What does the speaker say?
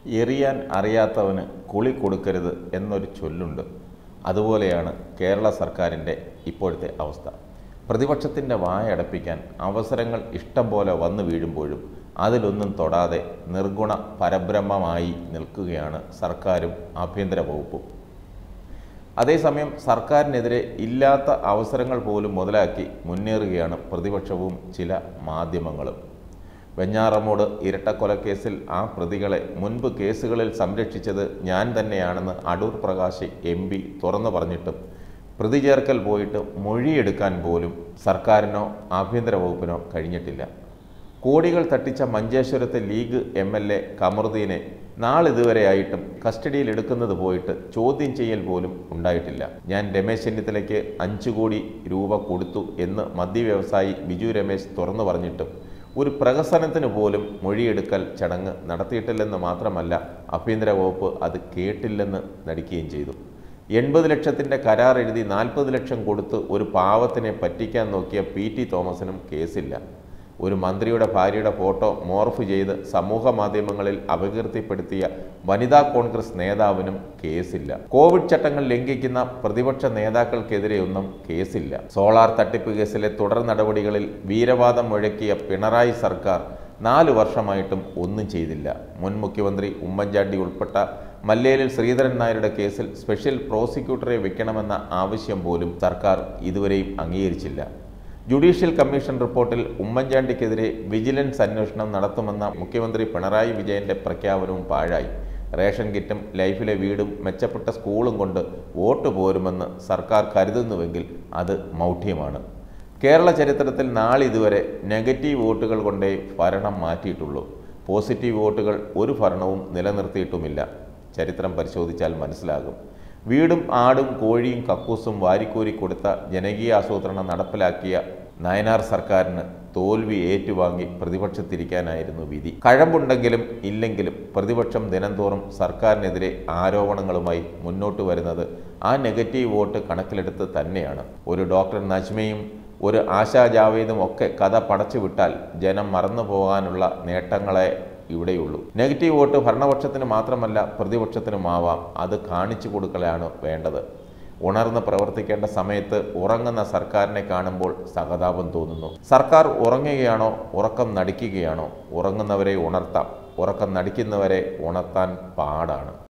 എറിയാൻ അറിയാത്തവന് കുളി കൊടുക്കരുത് എന്നൊരു ചൊല്ലുണ്ട് അതുപോലെയാണ് കേരള സർക്കാരിൻ്റെ ഇപ്പോഴത്തെ അവസ്ഥ പ്രതിപക്ഷത്തിൻ്റെ വായടപ്പിക്കാൻ അവസരങ്ങൾ ഇഷ്ടം പോലെ വന്നു വീഴുമ്പോഴും അതിലൊന്നും തൊടാതെ നിർഗുണ പരബ്രഹ്മമായി നിൽക്കുകയാണ് സർക്കാരും ആഭ്യന്തര വകുപ്പും അതേസമയം സർക്കാരിനെതിരെ ഇല്ലാത്ത അവസരങ്ങൾ പോലും മുതലാക്കി മുന്നേറുകയാണ് പ്രതിപക്ഷവും ചില മാധ്യമങ്ങളും വെഞ്ഞാറമൂട് ഇരട്ടക്കൊലക്കേസിൽ ആ പ്രതികളെ മുൻപ് കേസുകളിൽ സംരക്ഷിച്ചത് ഞാൻ തന്നെയാണെന്ന് അടൂർ പ്രകാശ് എം പി തുറന്നു പറഞ്ഞിട്ടും പ്രതി ചേർക്കൽ പോയിട്ട് മൊഴിയെടുക്കാൻ പോലും സർക്കാരിനോ ആഭ്യന്തര വകുപ്പിനോ കഴിഞ്ഞിട്ടില്ല കോടികൾ തട്ടിച്ച മഞ്ചേശ്വരത്തെ ലീഗ് എം എൽ എ കമറുദ്ദീനെ നാളിതുവരെയായിട്ടും കസ്റ്റഡിയിൽ എടുക്കുന്നത് പോയിട്ട് ചോദ്യം ചെയ്യൽ പോലും ഉണ്ടായിട്ടില്ല ഞാൻ രമേശ് ചെന്നിത്തലയ്ക്ക് അഞ്ചു കോടി രൂപ കൊടുത്തു എന്ന് മദ്യവ്യവസായി ബിജു രമേശ് തുറന്നു പറഞ്ഞിട്ടും ഒരു പ്രഹസനത്തിന് പോലും മൊഴിയെടുക്കൽ ചടങ്ങ് നടത്തിയിട്ടില്ലെന്ന് മാത്രമല്ല ആഭ്യന്തര വകുപ്പ് അത് കേട്ടില്ലെന്ന് നടിക്കുകയും ചെയ്തു എൺപത് ലക്ഷത്തിൻ്റെ കരാർ എഴുതി നാൽപ്പത് ലക്ഷം കൊടുത്ത് ഒരു പാവത്തിനെ പറ്റിക്കാൻ നോക്കിയ പി ടി തോമസിനും കേസില്ല ഒരു മന്ത്രിയുടെ ഭാര്യയുടെ ഫോട്ടോ മോർഫ് ചെയ്ത് സമൂഹ മാധ്യമങ്ങളിൽ അപകീർത്തിപ്പെടുത്തിയ വനിതാ കോൺഗ്രസ് നേതാവിനും കേസില്ല കോവിഡ് ചട്ടങ്ങൾ ലംഘിക്കുന്ന പ്രതിപക്ഷ നേതാക്കൾക്കെതിരെയൊന്നും കേസില്ല സോളാർ തട്ടിപ്പ് കേസിലെ തുടർ നടപടികളിൽ വീരവാദം മുഴക്കിയ പിണറായി സർക്കാർ നാല് വർഷമായിട്ടും ഒന്നും ചെയ്തില്ല മുൻ മുഖ്യമന്ത്രി ഉമ്മൻചാണ്ടി ഉൾപ്പെട്ട മല്ലേലിൽ ശ്രീധരൻ നായരുടെ കേസിൽ സ്പെഷ്യൽ പ്രോസിക്യൂട്ടറെ വെക്കണമെന്ന ആവശ്യം പോലും സർക്കാർ ഇതുവരെയും അംഗീകരിച്ചില്ല ജുഡീഷ്യൽ കമ്മീഷൻ റിപ്പോർട്ടിൽ ഉമ്മൻചാണ്ടിക്കെതിരെ വിജിലൻസ് അന്വേഷണം നടത്തുമെന്ന മുഖ്യമന്ത്രി പിണറായി വിജയന്റെ പ്രഖ്യാപനവും പാഴായി റേഷൻ കിറ്റും ലൈഫിലെ വീടും മെച്ചപ്പെട്ട സ്കൂളും കൊണ്ട് വോട്ട് പോരുമെന്ന് സർക്കാർ കരുതുന്നുവെങ്കിൽ അത് മൗഢ്യമാണ് കേരള ചരിത്രത്തിൽ നാളിതുവരെ നെഗറ്റീവ് വോട്ടുകൾ കൊണ്ടേ ഭരണം മാറ്റിയിട്ടുള്ളൂ പോസിറ്റീവ് വോട്ടുകൾ ഒരു ഭരണവും നിലനിർത്തിയിട്ടുമില്ല ചരിത്രം പരിശോധിച്ചാൽ മനസ്സിലാകും വീടും ആടും കോഴിയും കക്കൂസും വാരിക്കോരി കൊടുത്ത ജനകീയാസൂത്രണം നടപ്പിലാക്കിയ നയനാർ സർക്കാരിന് തോൽവി ഏറ്റുവാങ്ങി പ്രതിപക്ഷത്തിരിക്കാനായിരുന്നു വിധി കഴമ്പുണ്ടെങ്കിലും ഇല്ലെങ്കിലും പ്രതിപക്ഷം ദിനംതോറും സർക്കാരിനെതിരെ ആരോപണങ്ങളുമായി മുന്നോട്ട് വരുന്നത് ആ നെഗറ്റീവ് വോട്ട് കണക്കിലെടുത്ത് തന്നെയാണ് ഒരു ഡോക്ടർ നജ്മയും ഒരു ആശാ ജാവേദും ഒക്കെ കഥ പടച്ചു വിട്ടാൽ ജനം മറന്നു പോകാനുള്ള നേട്ടങ്ങളെ ഇവിടെയുള്ളൂ നെഗറ്റീവ് വോട്ട് ഭരണപക്ഷത്തിന് മാത്രമല്ല പ്രതിപക്ഷത്തിനുമാവാം അത് കാണിച്ചു കൊടുക്കലാണ് വേണ്ടത് ഉണർന്ന് പ്രവർത്തിക്കേണ്ട സമയത്ത് ഉറങ്ങുന്ന സർക്കാരിനെ കാണുമ്പോൾ സഹതാപം തോന്നുന്നു സർക്കാർ ഉറങ്ങുകയാണോ ഉറക്കം നടിക്കുകയാണോ ഉറങ്ങുന്നവരെ ഉണർത്താം ഉറക്കം നടിക്കുന്നവരെ ഉണർത്താൻ പാടാണ്